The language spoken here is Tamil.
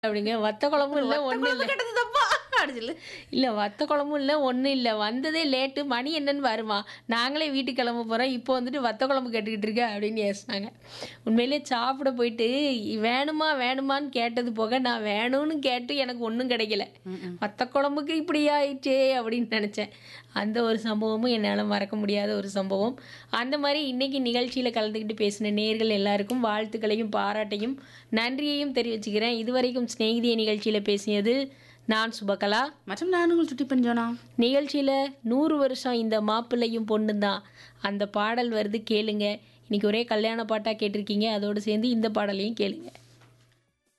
அப்படிங்க வத்த குழம்பும் இல்லை ஒன்றும் இல்லை கேட்டது தப்பா அப்படி சொல்லு இல்லை வத்த குழம்பும் இல்லை ஒன்றும் இல்லை வந்ததே லேட்டு மணி என்னன்னு வருமா நாங்களே வீட்டுக்கு கிளம்ப போகிறோம் இப்போ வந்துட்டு வத்த குழம்பு கேட்டுக்கிட்டு இருக்க அப்படின்னு ஏசினாங்க உண்மையிலே சாப்பிட போயிட்டு வேணுமா வேணுமான்னு கேட்டது போக நான் வேணும்னு கேட்டு எனக்கு ஒன்றும் கிடைக்கல வத்த குழம்புக்கு இப்படி ஆயிடுச்சே அப்படின்னு நினச்சேன் அந்த ஒரு சம்பவமும் என்னால் மறக்க முடியாத ஒரு சம்பவம் அந்த மாதிரி இன்னைக்கு நிகழ்ச்சியில் கலந்துக்கிட்டு பேசின நேர்கள் எல்லாருக்கும் வாழ்த்துக்களையும் பாராட்டையும் நன்றியையும் தெரிவிச்சுக்கிறேன் இதுவரைக்கும் சிநேகிதிய நிகழ்ச்சியில் பேசியது நான் சுபகலா மற்றும் நான் உங்கள் சுட்டி பஞ்சோனா நிகழ்ச்சியில் நூறு வருஷம் இந்த மாப்பிள்ளையும் பொண்ணு தான் அந்த பாடல் வருது கேளுங்க இன்னைக்கு ஒரே கல்யாண பாட்டாக கேட்டிருக்கீங்க அதோடு சேர்ந்து இந்த பாடலையும் கேளுங்க